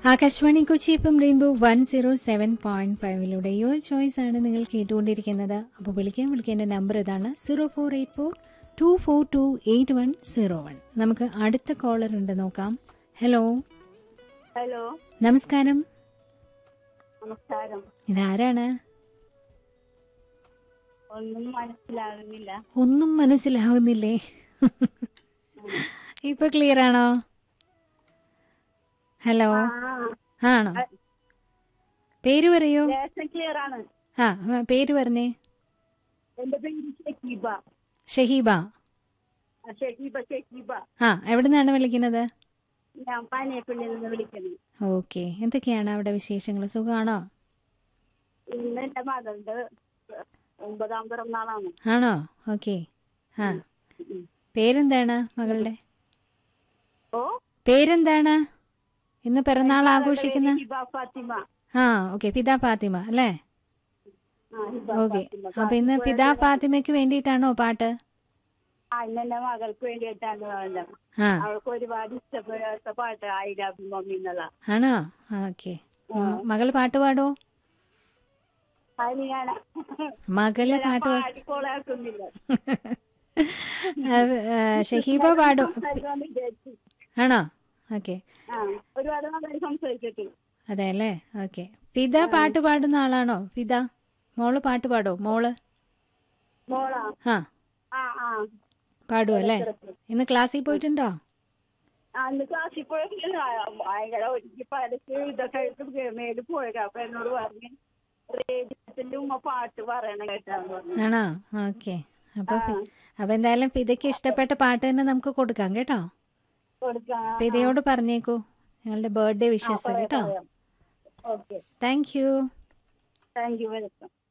Akashvani Kochi F M rainbow one zero seven point ഫൈവിലൂടെ your choice ആണ് നിങ്ങൾ കേട്ടുകൊണ്ടിരിക്കുന്നത് അപ്പോൾ വിളിക്കാൻ വിളിക്കേണ്ട നമ്പർ ഇതാണ് zero four eight four two four two eight one zero one നമുക്ക് അടുത്ത കോളർ ഉണ്ട് നോക്കാം ഹലോ ഹലോ നമസ്കാരം നമസ്കാരം ഇതാരാണ് ഒന്നും മനസ്സിലാകുന്നില്ല ഒന്നും മനസ്സിലാവുന്നില്ലേ ഇപ്പൊ ക്ലിയർ ആണോ ഹലോ ആ ആണോ പേര് പറയൂ ലേശം ക്ലിയർ ആണ് ആ ആ, പേര് പറഞ്ഞേ എന്റെ പേര് ഷെക്കീബ ഷഹീബ ആ, ഷെക്കീബ ഷെക്കീബ ആ എവിടെ നിന്നാണ് വിളിക്കുന്നത് ഞാൻ പനയപ്പള്ളിയിൽ നിന്ന് വിളിക്കുന്നത് ഓക്കെ എന്തൊക്കെയാണ് അവിടെ വിശേഷങ്ങൾ സുഖമാണോ ഇന്ന് എന്റെ മകളുടെ ഒമ്പതാം പിറന്നാളാണ് ആണോ ഓക്കെ ആ ഉം. പേരെന്താണ് മകളുടെ ഓ പേരെന്താണ് ഇന്ന് പിറന്നാൾ ആഘോഷിക്കുന്ന ഹിബ ഫാത്തിമ ആ ഓക്കെ പിതാ ഫാത്തിമ അല്ലേ ആ ഹിബ ഓക്കെ ഫാത്തിമ അപ്പൊ ഇന്ന് പിതാ ഫാത്തിമയ്ക്ക് വേണ്ടിയിട്ടാണോ പാട്ട് ആ ഇന്ന് എന്റെ മകൾക്ക് വേണ്ടിയിട്ടാണ് വേണ്ടത് ആ അവൾക്ക് ഒരുപാട് ഇഷ്ടപ്പെട്ട പാട്ട് ഐ ലവ് മമ്മി എന്നുള്ള ആണോ ഓക്കെ മകൾ പാട്ട് പാടോ അതിന് ഞാൻ മകള് പാട്ട് പാ- പാടിക്കോളാക്കുന്നില്ല ആ, ആ, ഷഹീബ പാടും സംസാരിക്കാന്ന് വിചാരിച്ചു ആണോ ഓക്കെ ആ ഒരുപാട് നന്നായി സംസാരിച്ചിട്ട് അതെ അല്ലേ ഓക്കെ ഫിദ പാട്ട് പാടുന്ന ആളാണോ ഫിദ മോള് പാട്ട് പാടോ മോള് മോളാ ആ ആ ആ പാടും അല്ലേ ഇന്ന് ക്ലാസ്സിൽ പോയിട്ടുണ്ടോ ആ, അന്ന് ക്ലാസ്സിൽ പോയിട്ട് ഭയങ്കര ഒരുക്കി പരക്ക് ഇതൊക്കെ ആയിട്ട് മേല് പോയത് അപ്പൊ എന്നോട് പറഞ്ഞു റേഡിയത്തിന്റെ ഉമ്മ പാട്ട് പറയണം കേട്ടാന്ന് പറഞ്ഞു ആണോ ഓക്കെ അപ്പൊ ഫി- അപ്പൊ എന്തായാലും ഫിദയ്ക്ക് ഇഷ്ടപ്പെട്ട പാട്ട് തന്നെ നമുക്ക് കൊടുക്കാം കേട്ടോ കൊടുക്കാം ഫിദയോട് പറഞ്ഞേക്കൂ ഞങ്ങളുടെ ബർത്ത്ഡേ വിഷസ് കേട്ടോ okay thank you thank you welcome